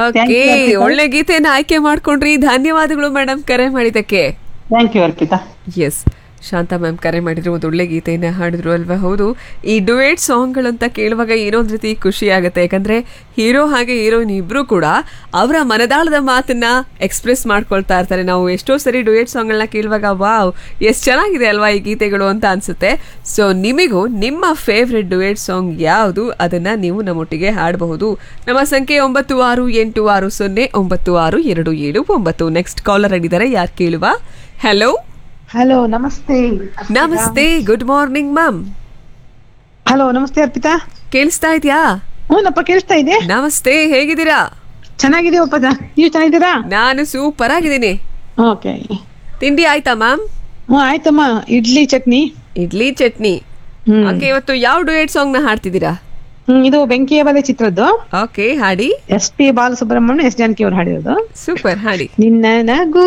Okay you, Arpita. ಒಳ್ಳೆ ಗೀತೆಯನ್ನ ಆಯ್ಕೆ ಮಾಡ್ಕೊಂಡ್ರಿ ಧನ್ಯವಾದಗಳು ಮೇಡಮ್ ಕರೆ ಮಾಡಿದ್ದಕ್ಕೆ thank you Arpita S Shanta ma'am ಕರೆ ಮಾಡಿದ್ರು ಒಂದು ಒಳ್ಳೆ ಗೀತೆಯನ್ನ ಹಾಡಿದ್ರು ಅಲ್ವಾ ಹೌದು ಈ ಡುವೇಟ್ ಸಾಂಗ್ಗಳಂತ ಕೇಳುವಾಗ ಏನೋ ಒಂದು ರೀತಿ ಖುಷಿ ಆಗುತ್ತೆ ಯಾಕಂದ್ರೆ ಹೀರೋ ಹಾಗೆ ಹೀರೋಯಿನ್ ಇಬ್ರು ಕೂಡ ಅವರ ಮನದಾಳದ ಮಾತನ್ನ ಎಕ್ಸ್ಪ್ರೆಸ್ ಮಾಡ್ಕೊಳ್ತಾ ಇರ್ತಾರೆ ನಾವು ಎಷ್ಟೋ ಸರಿ ಡುವೇಟ್ ಸಾಂಗ್ಗಳನ್ನ ಕೇಳುವಾಗ ವಾವ್ ಎಷ್ಟು ಚೆನ್ನಾಗಿದೆ ಅಲ್ವಾ ಈ ಗೀತೆಗಳು ಅಂತ ಅನ್ಸುತ್ತೆ ಸೊ ನಿಮಗೂ ನಿಮ್ಮ ಫೇವ್ರೆಟ್ ಡುವೇಟ್ ಸಾಂಗ್ ಯಾವುದು ಅದನ್ನ ನೀವು ನಮ್ಮೊಟ್ಟಿಗೆ ಹಾಡಬಹುದು ನಮ್ಮ ಸಂಖ್ಯೆ ಒಂಬತ್ತು ಆರು ಎಂಟು ಆರು ಸೊನ್ನೆ ಒಂಬತ್ತು ಆರು ಎರಡು ಏಳು ಒಂಬತ್ತು ನೆಕ್ಸ್ಟ್ ಕಾಲರ್ ಆಗಿದ್ದಾರೆ ಯಾರು ಕೇಳುವ ಹಲೋ ಹಲೋ ನಮಸ್ತೆ ನಮಸ್ತೆ ಗುಡ್ ಮಾರ್ನಿಂಗ್ ಮ್ಯಾಮ್ ಹಲೋ ನಮಸ್ತೆ ಅರ್ಪಿತಾ ಕೇಳಿಸ್ತಾ ಇದೆಯಾ ಹ್ಞೂನಪ್ಪ ಕೇಳಿಸ್ತಾ ಇದೆ ನಮಸ್ತೆ ಹೇಗಿದ್ದೀರಾ ಚೆನ್ನಾಗಿದೀವಪ್ಪ ನೀವು ಚೆನ್ನಾಗಿದ್ದೀರಾ ನಾನು ಸೂಪರ್ ಆಗಿದ್ದೀನಿ ಓಕೆ ತಿಂಡಿ ಆಯ್ತಾ ಮ್ಯಾಮ್ ಹ್ಞೂ ಆಯ್ತಮ್ಮ ಇಡ್ಲಿ ಚಟ್ನಿ ಇಡ್ಲಿ ಚಟ್ನಿ ಹ್ಮ್ ಓಕೆ ಇವತ್ತು ಯಾವ ಡುಯೇಟ್ ಸಾಂಗ್ ನ ಹಾಡ್ತಿದ್ದೀರಾ ಹ್ಮ್ ಇದು ಬೆಂಕಿಯ ಬಲೆ ಚಿತ್ರದ್ದು ಓಕೆ ಹಾಡಿ S P Balasubrahmanya S Janaki ಅವ್ರು ಹಾಡಿರೋದು ಸೂಪರ್ ಹಾಡಿ ನಿನ್ನ ನಗು